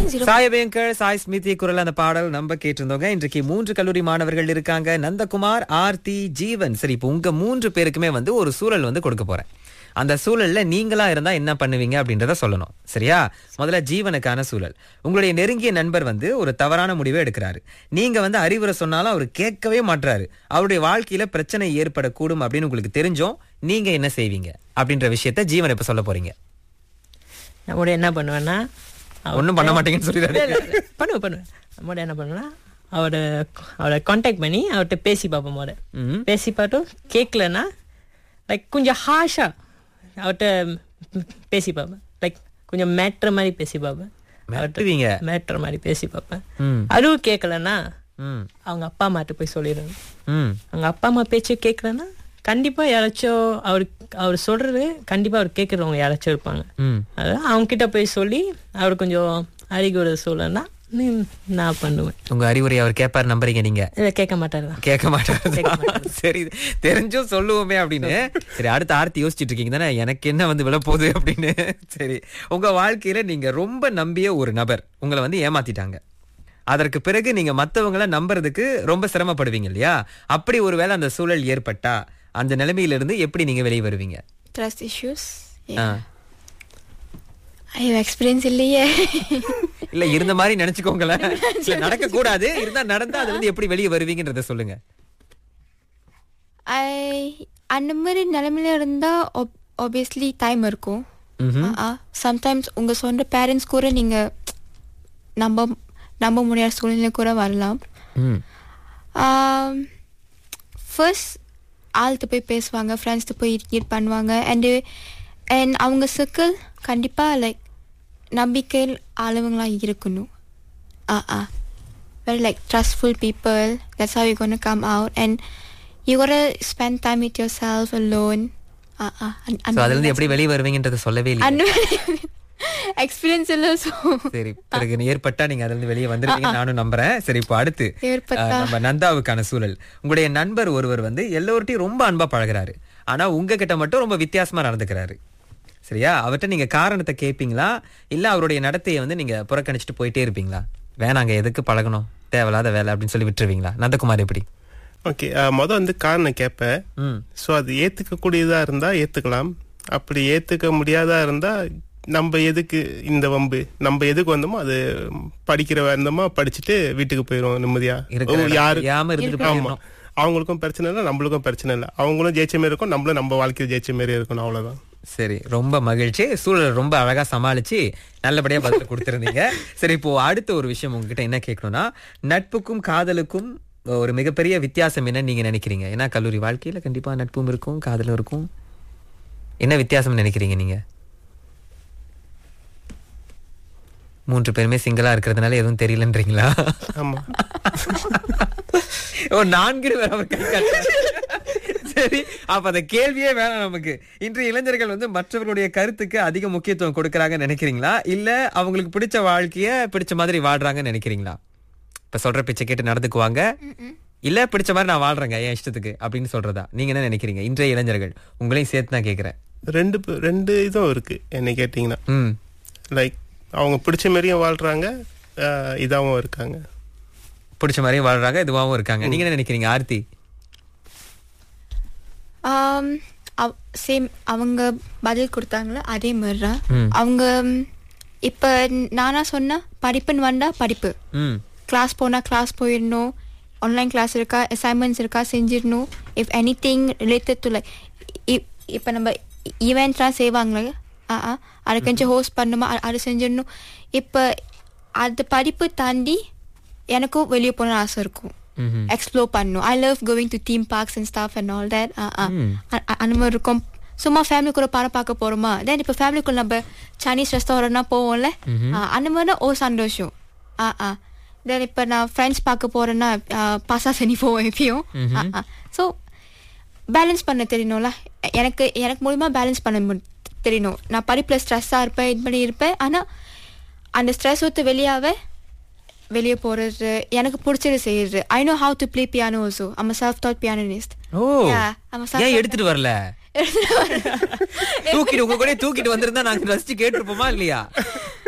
Zero சாயபயங்கர் Sai Smriti குரல் அந்த பாடல் நம்ம கேட்டிருந்தோங்க இன்றைக்கு மூன்று கல்லூரி மாணவர்கள் இருக்காங்க நந்தகுமார் ஆர்த்தி ஜீவன் சரி இப்போ உங்க மூன்று பேருக்குமே வந்து ஒரு சூழல் வந்து கொடுக்க போறேன் அந்த சூழல்ல நீங்களா இருந்தா என்ன பண்ணுவீங்க அப்படின்றத சொல்லணும் சரியா முதல்ல ஜீவனுக்கான சூழல் உங்களுடைய நெருங்கிய நண்பர் வந்து ஒரு தவறான முடிவை எடுக்கிறாரு நீங்க வந்து அறிவுரை சொன்னாலும் அவர் கேட்கவே மாட்றாரு அவருடைய வாழ்க்கையில பிரச்சனை ஏற்படக்கூடும் அப்படின்னு உங்களுக்கு தெரிஞ்சும் நீங்க என்ன செய்வீங்க அப்படின்ற விஷயத்த ஜீவன் இப்ப சொல்ல போறீங்க நம்மளோட என்ன பண்ணுவேன்னா ஒண்ணும் பண்ண மாட்டீங்கன்னு சொல்லிடுறாரு இல்ல, இல்ல, இல்ல. பண்ணுவேன் பண்ணுவேன் நம்மளோட என்ன பண்ணுவேன்னா அவரோட அவரை காண்டாக்ட் பண்ணி அவர்கிட்ட பேசி பார்ப்போம் முத ம்ஹும். பேசி பார்த்தும் கேட்கலன்னா லைக் கொஞ்சம் ஹாஷா அவர்கிட்ட பேசி பார்ப்பேன் லைக் கொஞ்சம் மேட்ரு மாதிரி பேசி பார்ப்பேன் மிரட்டுவீங்க மேட்ரு மாதிரி பேசி பார்ப்பேன் ம் அதுவும் கேட்கலன்னா ம் அவங்க அப்பா அம்மாட்ட போய் சொல்லிடுவேன் ம் அவங்க அப்பா அம்மா பேச்சு கேட்கலன்னா கண்டிப்பா யாராச்சும் அவர் அவர் சொல்றது கண்டிப்பா அவர் கேட்கறவங்க யாராச்சும் இருப்பாங்க ம் அதான் அவங்க கிட்ட போய் சொல்லி அவர் கொஞ்சம் அறிகுறி சொல்லனா நான் பண்ணுவேன் உங்க அறிவுரை அவர் கேட்பாரு நம்புறீங்க நீங்க இதை கேட்க மாட்டாரு கேட்க மாட்டாரு சரி தெரிஞ்சும் சொல்லுவோமே அப்படின்னு சரி அடுத்த ஆர்த்தி யோசிச்சுட்டு இருக்கீங்க தானே எனக்கு என்ன வந்து விழப்போகுது அப்படின்னு சரி உங்க வாழ்க்கையில நீங்க ரொம்ப நம்பிய ஒரு நபர் உங்களை வந்து ஏமாத்திட்டாங்க அதற்கு பிறகு நீங்க மத்தவங்கள நம்புறதுக்கு ரொம்ப சிரமப்படுவீங்க இல்லையா அப்படி ஒருவேளை அந்த சூழல் ஏற்பட்டா அந்த நிலைமையில இருந்து எப்படி நீங்க வெளியே வருவீங்க ட்ரஸ்ட் இஷ்யூஸ் ஆ. ஐயோ எக்ஸ்பீரியன்ஸ் இல்லையே இல்ல இருந்த மாதிரி நினைச்சுக்கோங்களேன் இல்ல நடக்க கூடாது இருந்தா நடந்தா அது வந்து எப்படி வெளியே வருவீங்கன்றத சொல்லுங்க ஐ அந்த மாதிரி நிலைமையில இருந்தா ஆப்வியஸ்லி டைம் இருக்கும் ம்ஹும். சம்டைம்ஸ் உங்க சொந்த பேரண்ட்ஸ் கூட நீங்க நம்ப நம்ப முடியாத சூழ்நிலை கூட வரலாம் ம் ஃபர்ஸ்ட் ஆள்கிட்ட போய் பேசுவாங்க ஃப்ரெண்ட்ஸ்ட்டு போய் இது பண்ணுவாங்க அண்டு அண்ட் அவங்க சர்க்கிள் கண்டிப்பாக லைக் நம்பிக்கை ஆளுவங்களாம் இருக்கணும் ah ah very like trustful people that's how you gonna come out and you gotta spend time with yourself alone ah ah so அதுல இருந்து எப்படி வெளியே வருவீங்கன்றத சொல்லவே இல்லை அந்த எக்ஸ்பீரியன்ஸ் இல்லை ஸோ சரி பிறகு ஏற்பட்டா நீங்க அதுல இருந்து வெளியே வந்துருவீங்க நானும் நம்புறேன் சரி இப்போ அடுத்து ஏற்பட்டா. அஹ், நம்ம நந்தாவுக்கான சூழல் உங்களுடைய நண்பர் ஒருவர் வந்து எல்லோர்ட்டையும் ரொம்ப அன்பா பழகுறாரு ஆனா உங்ககிட்ட மட்டும் ரொம்ப வித்தியாசமா நடந்துக்கிறாரு சரியா அவர்கிட்ட நீங்க காரணத்தை கேட்பீங்களா இல்ல அவருடைய நடத்தையை வந்து நீங்க புறக்கணிச்சுட்டு போயிட்டே இருப்பீங்களா வேணாங்க எதுக்கு பழகணும் தேவையில்லாத வேலை அப்படின்னு சொல்லி விட்டுருவீங்களா நந்தகுமார் எப்படி ஓகே மொதல் வந்து காரணம் கேட்பேன் ம் ஸோ அது ஏற்றுக்கக்கூடியதா இருந்தா ஏற்றுக்கலாம் அப்படி ஏற்றுக்க முடியாதா இருந்தா நம்ம எதுக்கு இந்த வம்பு நம்ம எதுக்கு வந்தோமோ அது படிக்கிற இருந்தோமோ படிச்சுட்டு வீட்டுக்கு போயிடும் நிம்மதியா இருக்கிற ஓ, யாரு யாம இருந்துட்டு ஆமா போயிடணும். அவங்களுக்கும் பிரச்சனை இல்லை நம்மளுக்கும் பிரச்சனை இல்லை அவங்களும் ஜெயிச்ச மாதிரி இருக்கும் நம்மளும் நம்ம வாழ்க்கையில் ஜெயிச்ச மாதிரி இருக்கணும் அவ்வளவுதான் சரி ரொம்ப மகிழ்ச்சி சூழல் ரொம்ப அழகா சமாளிச்சு நல்லபடியா பதில் கொடுத்திருந்தீங்க சரி இப்போ அடுத்த ஒரு விஷயம் உங்ககிட்ட என்ன கேட்கணும்னா நட்புக்கும் காதலுக்கும் ஒரு மிகப்பெரிய வித்தியாசம் என்ன நீங்க நினைக்கிறீங்க ஏன்னா கல்லூரி வாழ்க்கையில கண்டிப்பா நட்பும் இருக்கும் காதலும் இருக்கும் என்ன வித்தியாசம் நினைக்கிறீங்க நீங்க மூன்று பேருமே சிங்கிளா இருக்கிறதுனால எதுவும் தெரியலன்றீங்களா ஆமா ஓ நான்கு பேர் அவர் கை காட்டுறாரு. சரி அப்ப அந்த கேள்வியே வேணாம் நமக்கு இன்றைய இளைஞர்கள் வந்து மற்றவர்களுடைய கருத்துக்கு அதிக முக்கியத்துவம் கொடுக்கறாங்கன்னு நினைக்கிறீங்களா இல்ல அவங்களுக்கு பிடிச்ச வாழ்க்கைய பிடிச்ச மாதிரி வாழ்றாங்கன்னு நினைக்கிறீங்களா இப்ப சொல்ற பிச்சை கேட்டு நடந்துக்குவாங்க இல்ல பிடிச்ச மாதிரி நான் வாழ்றேங்க என் இஷ்டத்துக்கு அப்படின்னு சொல்றதா நீங்க என்ன நினைக்கிறீங்க இன்றைய இளைஞர்கள் உங்களையும் சேர்த்து தான் கேக்குறேன் ரெண்டு பே- ரெண்டு இதுவும் இருக்கு என்ன கேட்டிங்கன்னா ம் லைக் அவங்க பிடிச்ச மாதிரியும் வாழ்றாங்க அஹ், இதாவும் இருக்காங்க பிடிச்ச மாதிரியும் வாழ்றாங்க இதுவாகவும் இருக்காங்க நீங்க என்ன நினைக்கிறீங்க ஆர்த்தி சேம் அவங்க பதில் கொடுத்தாங்களே அதே மாதிரி தான் ம். அவங்க ம், இப்ப நானா சொன்னா படிப்புன்னு வந்தா படிப்பு ம் கிளாஸ் போனா கிளாஸ் போயிடணும் ஆன்லைன் கிளாஸ் இருக்கா அசைன்மெண்ட்ஸ் இருக்கா செஞ்சிடணும் if anything related to like இப்போ நம்ம ஈவெண்ட்லாம் செய்வாங்களே ஆ ஆ அதை கொஞ்சம் ஹோஸ்ட் பண்ணுமா அ- அது செஞ்சிடணும் இப்போ அது படிப்பு தாண்டி எனக்கும் வெளியே போன ஆசை இருக்கும் ம்ஹும். எக்ஸ்ப்ளோர் பண்ணணும் I love going to theme parks and stuff and all that hmm. அந்த மாதிரி இருக்கும் சும்மா ஃபேமிலி கூட படம் பார்க்க போறோமா தென் இப்போ ஃபேமிலிக்குள்ள நம்ம சைனீஸ் ரெஸ்டாரண்ட்னா போவோம்ல ஆ, அந்த மாதிரி ஓ சந்தோஷம் ஆ ஆ தென் இப்போ நான் ஃப்ரெண்ட்ஸ் பார்க்க போறேன்னா பாசா சனி போவோம் எப்பயும் ஸோ பேலன்ஸ் பண்ண தெரியணும்ல எனக்கு எனக்கு மூலியமா பேலன்ஸ் பண்ண மு- தெரியணும் நான் படிப்பில் ஸ்ட்ரெஸ்ஸாக இருப்பேன் இது பண்ணி இருப்பேன் ஆனால் அந்த ஸ்ட்ரெஸ் விட்டு வெளியாவே வெளியே போறது எனக்கு பிடிச்சது செய்யறது I know how to play piano also am self taught pianist oh Yeah, I'm a self- ஏன் எடுத்துட்டு வரல தூக்கிட்டு உங்க கூட தூக்கிட்டு வந்திருந்தா நாங்க ரசிச்சு கேட்டிருப்போமா இல்லையா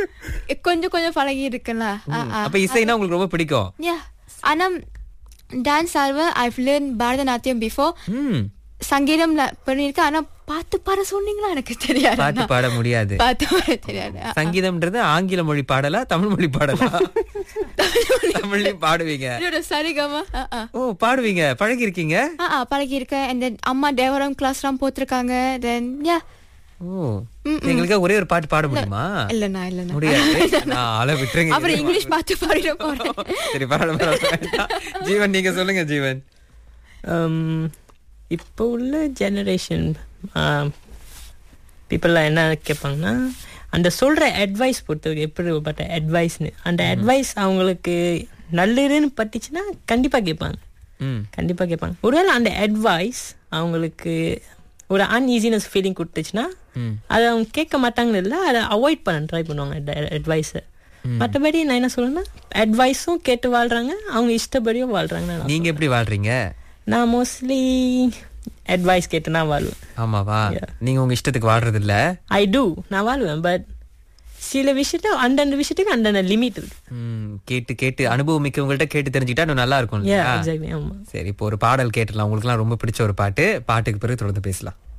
கொஞ்சம் கொஞ்சம் பழகி இருக்குல்ல ஆ, ஆ. அப்ப இசைனா உங்களுக்கு ரொம்ப பிடிக்கும் Yeah. ஆனா டான்ஸ் ஆல்வ I've learn Bharatanatyam before hmm சங்கீதம்ல பண்ணிருக்கேன் ஆனா பாட்டு பாட சொன்னீங்களா எனக்கு தெரியாது பாட்டு பாட முடியாது பாட்டு பாட தெரியாது ஆ, சங்கீதம்ன்றது ஆங்கில மொழி பாடலா தமிழ் மொழி பாடலா தமிழ்லயும் பாடுவீங்க இதோட சரிகமா ஆ, ஆ. ஓ பாடுவீங்க பழகி இருக்கீங்க ஆ, ஆ, பழகி இருக்கேன் and then அம்மா தேவரம் கிளாஸ் எல்லாம் போட்டிருக்காங்க தென் யா ஓ எங்களுக்கு ஒரே ஒரு பாட்டு பாட முடியுமா இல்லண்ணா இல்லண்ணா முடியாது நான் ஆளை விட்டுருங்க அப்புறம் இங்கிலீஷ் பாட்டு பாடிட போறேன் சரி பரவாயில்ல பரவாயில்ல. ஜீவன் நீங்க சொல்லுங்க ஜீவன் Um, இப்போ உள்ள ஜெனரேஷன் பீப்புளெலாம் என்ன கேட்பாங்கன்னா அந்த சொல்கிற அட்வைஸ் பொறுத்தவரைக்கும் எப்படிப்பட்ட அட்வைஸ்னு அந்த அட்வைஸ் அவங்களுக்கு நல்லதுன்னு பட்டுச்சுன்னா கண்டிப்பாக கேட்பாங்க ம் கண்டிப்பாக கேட்பாங்க ஒருவேளை அந்த அட்வைஸ் அவங்களுக்கு ஒரு அன்ஈஸினஸ் ஃபீலிங் கொடுத்துச்சுன்னா ம் அதை அவங்க கேட்க மாட்டாங்கன்னு இல்லை அதை அவாய்ட் பண்ண ட்ரை பண்ணுவாங்க அட்வைஸை மற்றபடி நான் என்ன சொல்றேன்னா அட்வைஸும் கேட்டு வாழ்றாங்க அவங்க இஷ்டப்படியும் வாழ்றாங்க நீங்க எப்படி வாழ்றீங்க நான் மோஸ்ட்லி அட்வைஸ் கேட்டு நான் வாழ்வேன் ஆமாவா நீங்க உங்க இஷ்டத்துக்கு வாழ்றது இல்ல ஐ டூ நான் வாழ்வேன் பட் சில விஷயத்த அந்தந்த விஷயத்துக்கு அந்தந்த லிமிட் இருக்கு ம், கேட்டு கேட்டு அனுபவம் மிக்கவங்கள்ட்ட கேட்டு தெரிஞ்சுக்கிட்டா இன்னும் நல்லா இருக்கும் Yeah, இல்லையா exactly, ஆமா சரி இப்போ ஒரு பாடல் கேட்டுலாம் உங்களுக்குலாம் ரொம்ப பிடிச்ச ஒரு பாட்டு பாட்டுக்கு பிறகு தொடர்ந்து பேசலாம்